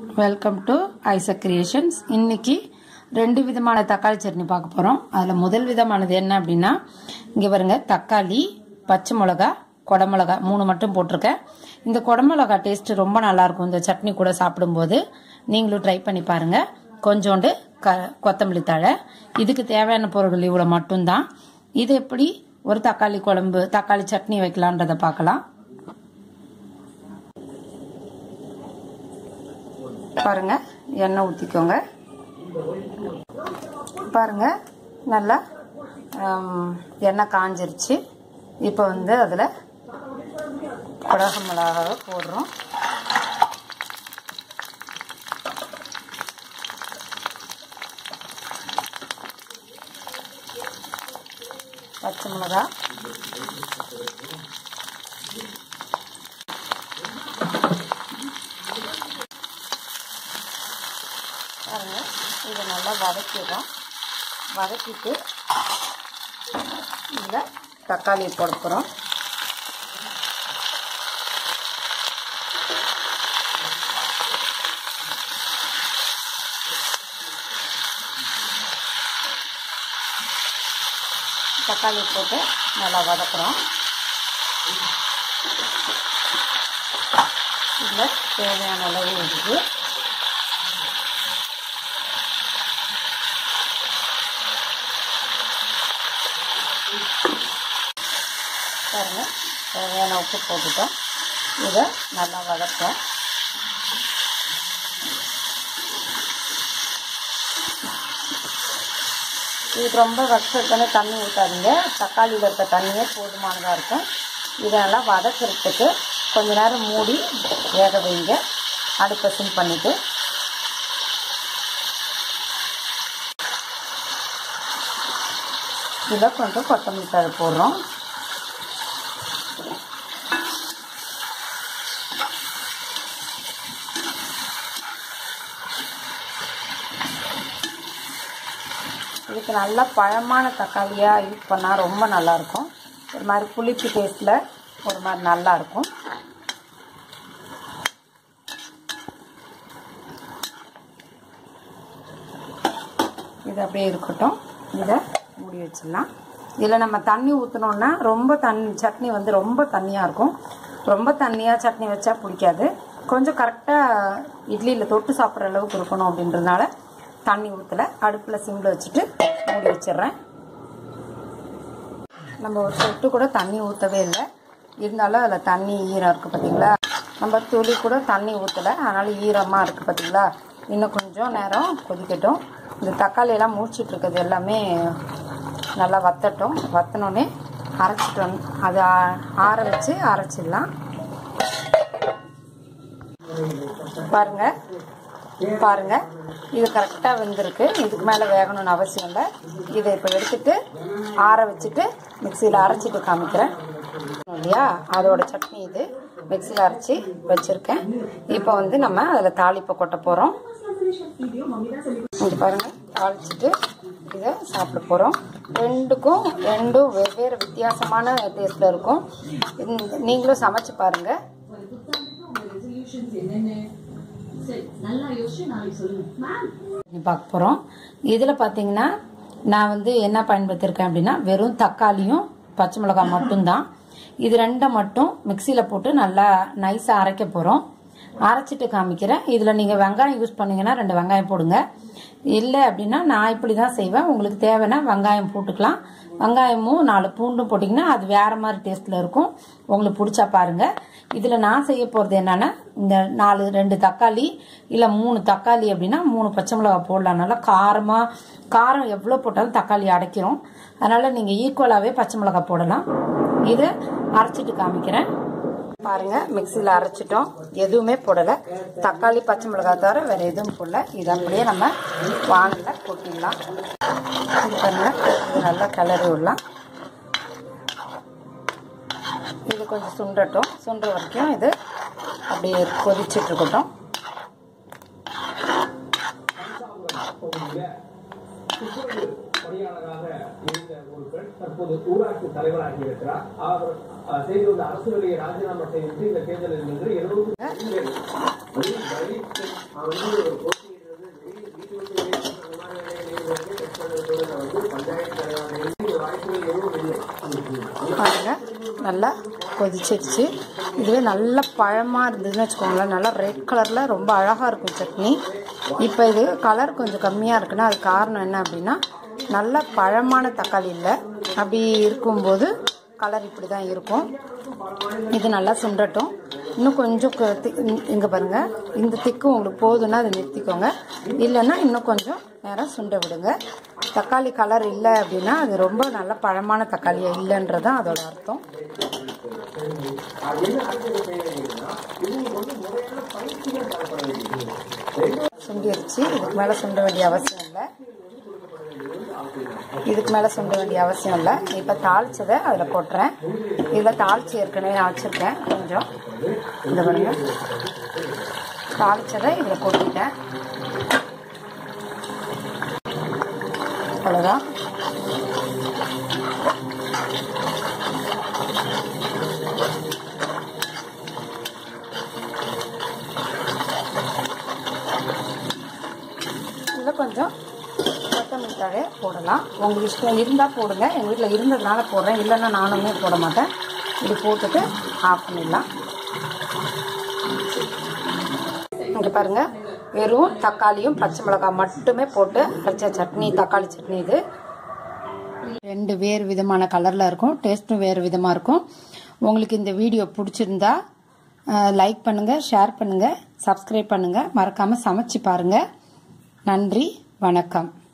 welcome to Isaac creations இன்னைக்கு ரெண்டு விதமான தக்காளி சட்னி பார்க்க போகிறோம் அதில் முதல் விதமானது என்ன அப்படின்னா இங்கே பாருங்க தக்காளி பச்சை மிளகா குடமிளகா மூணு மட்டும் போட்டிருக்கேன் இந்த குடமிளகா டேஸ்ட் ரொம்ப நல்லாயிருக்கும் இந்த சட்னி கூட சாப்பிடும்போது நீங்களும் ட்ரை பண்ணி பாருங்கள் கொஞ்சோண்டு க கொத்தமல்லி தழை இதுக்கு தேவையான பொருட்கள் இவ்வளோ மட்டும்தான் இது எப்படி ஒரு தக்காளி குழம்பு தக்காளி சட்னி வைக்கலான்றதை பார்க்கலாம் பாருங்க எண்ணெய் ஊற்றிக்கோங்க பாருங்க நல்லா ஆம், எண்ணெய் காஞ்சிருச்சு இப்போ வந்து அதில் குடக மிளகாவை போடுறோம் பச்சை மிளகா பாருங்க இதை நல்லா வதக்கிடுறோம் வதக்கிட்டு இதில் தக்காளி போட போகிறோம் தக்காளி போட்டு நல்லா வதக்குறோம் இதில் தேவையான அளவு உப்பு பாருங்க தேவையான உப்பு போட்டுட்டோம் இதை நல்லா வதப்போம் இதுக்கு ரொம்ப வசத்தனை தண்ணி ஊற்றாதீங்க தக்காளியில் இருக்க தண்ணியே போதுமானதாக இருக்கும் இதை நல்லா வதக்கிறதுக்கு கொஞ்ச நேரம் மூடி வேக வைங்க அடுப்பை சிம் பண்ணிவிட்டு இதில் கொஞ்சம் கொத்தமல்லி தழை போடுறோம் இதுக்கு நல்லா பழமான தக்காளியாக யூஸ் பண்ணால் ரொம்ப நல்லாயிருக்கும் ஒரு மாதிரி புளிப்பு டேஸ்ட்டில் ஒரு மாதிரி நல்லாயிருக்கும் இது அப்படியே இருக்கட்டும் இதை மூடி வச்சிடலாம் இதில் நம்ம தண்ணி ஊற்றினோன்னா ரொம்ப தண்ணி சட்னி வந்து ரொம்ப தண்ணியாக இருக்கும் ரொம்ப தண்ணியாக சட்னி வச்சா பிடிக்காது கொஞ்சம் கரெக்டாக இட்லியில் தொட்டு சாப்பிட்ற அளவுக்கு இருக்கணும் அப்படின்றதுனால தண்ணி ஊற்றலை அடுப்பில் சிம்மில் வச்சுட்டு மூடி வச்சிடுறேன் நம்ம ஒரு சொட்டு கூட தண்ணி ஊற்றவே இல்லை இருந்தாலும் அதில் தண்ணி ஈரம் இருக்குது பார்த்தீங்களா நம்ம துளி கூட தண்ணி ஊற்றலை அதனால் ஈரமாக இருக்குது பார்த்தீங்களா இன்னும் கொஞ்சம் நேரம் கொதிக்கட்டும் இந்த தக்காளி எல்லாம் முடிச்சிட்டு இருக்கிறது எல்லாமே நல்லா வத்தட்டும் வத்தினோடனே அரைச்சிட்டு வந்து அதை ஆ- ஆற வச்சு அரைச்சிடலாம் பாருங்க பாருங்க இது கரெக்டாக வெந்திருக்கு இதுக்கு மேலே வேகணும்னு அவசியம் இல்லை இதை இப்போ எடுத்துட்டு ஆற வச்சுட்டு மிக்சியில் அரைச்சிட்டு காமிக்கிறேன் இல்லையா அதோட சட்னி இது மிக்சியில் அரைச்சி வச்சுருக்கேன் இப்போ வந்து நம்ம அதில் தாளிப்பை கொட்ட போகிறோம் இது பாருங்க தாளிச்சிட்டு இதை சாப்பிட போகிறோம் ரெண்டுக்கும் ரெண்டும் வெவ்வேறு வித்தியாசமான டேஸ்ட்டில் இருக்கும் இந்த- நீங்களும் சமைச்சு பாருங்கள் இது பார்க்க போகிறோம் இதில் பார்த்தீங்கன்னா நான் வந்து என்ன பயன்படுத்தியிருக்கேன் அப்படின்னா வெறும் தக்காளியும் பச்சை மிளகாய் மட்டும்தான் இது ரெண்டை மட்டும் மிக்சியில் போட்டு நல்லா நைஸாக அரைக்க போகிறோம் அரைச்சிட்டு காமிக்கிறேன் இதில் நீங்கள் வெங்காயம் யூஸ் பண்ணீங்கன்னா ரெண்டு வெங்காயம் போடுங்க இல்லை அப்படின்னா நான் இப்படி தான் செய்வேன் உங்களுக்கு தேவைன்னா வெங்காயம் போட்டுக்கலாம் வெங்காயமும் நாலு பூண்டும் போட்டிங்கன்னா அது வேற மாதிரி டேஸ்ட்டில் இருக்கும் உங்களுக்கு பிடிச்சா பாருங்க இதில் நான் செய்ய போகிறது என்னன்னா இந்த நாலு ரெண்டு தக்காளி இல்லை மூணு தக்காளி அப்படின்னா மூணு பச்சை மிளகாய் போடலாம் நல்லா காரமாக காரம் எவ்வளோ போட்டாலும் தக்காளி அடைக்கிறோம் அதனால் நீங்கள் ஈக்குவலாகவே பச்சை மிளகாய் போடலாம் இதை அரைச்சிட்டு காமிக்கிறேன் பாருங்க மிக்சியில் அரைச்சிட்டோம் எதுவுமே போடலை தக்காளி பச்சை மிளகாய் தவிர வேற எதுவும் போடல இது அப்படியே நம்ம வானல கொட்டிடலாம் இது பாருங்க இது நல்லா கிளறி விடலாம் இது கொஞ்சம் சுண்டட்டும் சுண்டுற வரைக்கும் இது அப்படியே கொதிச்சிட்டு இருக்கட்டும் பணியாளராக இருந்த ஒரு பெண் தற்போது ஊராட்சி தலைவராகி இருக்கிறார் அவர் அஹ், செய்து வந்த அரசு வேலையை ராஜினாமா செய்து இந்த தேர்தலில் நின்று எழுபத்தி வந்து போட்டியிடுறது வெளியே வீட்டு விட்டு வெளியே போற விமான நிலையங்களிலிருந்து டெஸ்ட் பண்ணுறதோட வந்து பஞ்சாயத்து தலைவர்கள் வாய்ப்புகள் எதுவும் இல்லை பாருங்க நல்லா கொதிச்சிருச்சு இதுவே நல்ல பழமாக இருந்ததுன்னு வச்சுக்கோங்களேன் நல்லா ரெட் கலரில் ரொம்ப அழகாக இருக்கும் சட்னி இப்போ இது கலர் கொஞ்சம் கம்மியாக இருக்குன்னா அது காரணம் என்ன அப்படின்னா நல்ல பழமான தக்காளி இல்லை அப்படி இருக்கும்போது கலர் இப்படி தான் இருக்கும் இது நல்லா சுண்டட்டும் இன்னும் கொஞ்சம் இங்கே பாருங்கள் இந்த திக்கு உங்களுக்கு போதுன்னா அதை நிறுத்திக்கோங்க இல்லைன்னா இன்னும் கொஞ்சம் நேரம் சுண்ட விடுங்க தக்காளி கலர் இல்லை அப்படின்னா அது ரொம்ப நல்ல பழமான தக்காளி இல்லைன்றது தான் அதோட அர்த்தம் அது என்ன அடுத்தது செய்ய வேண்டியதுன்னா இவங்களுக்கு வந்து முறையான பயிற்சிகள் தரப்பட வேண்டியது சுண்டிருச்சு இதுக்கு மேலே சுண்ட வேண்டிய அவசியம் இல்லை இதுக்கு மேலே சுண்ட வேண்டிய அவசியம் இல்லை இப்போ தாளிச்சதை அதில் கொட்டுறேன் இதில் தாளிச்சு ஏற்கனவே நான் வச்சுருக்கேன் கொஞ்சம் இந்த பாருங்க தாளிச்சதை இதில் கொட்டிட்டேன் அவ்வளோதான் இதில் கொஞ்சம் கொத்தமல்லி தழையை போடலாம் உங்களுக்கு இஷ்டம் இருந்தால் போடுங்க எங்கள் வீட்டில் இருந்ததுனால போடுறேன் இல்லைன்னா நானுமே போட மாட்டேன் இது போட்டுட்டு ஆஃப் பண்ணிடலாம் இங்கே பாருங்கள் வெறும் தக்காளியும் பச்சை மிளகாய் மட்டுமே போட்டு அரைச்ச சட்னி தக்காளி சட்னி இது ரெண்டு வேறு விதமான கலரில் இருக்கும் டேஸ்ட்டும் வேறு விதமாக இருக்கும் உங்களுக்கு இந்த வீடியோ பிடிச்சிருந்தா லைக் பண்ணுங்கள் ஷேர் பண்ணுங்கள் சப்ஸ்கிரைப் பண்ணுங்கள் மறக்காமல் சமைச்சு பாருங்கள் நன்றி வணக்கம்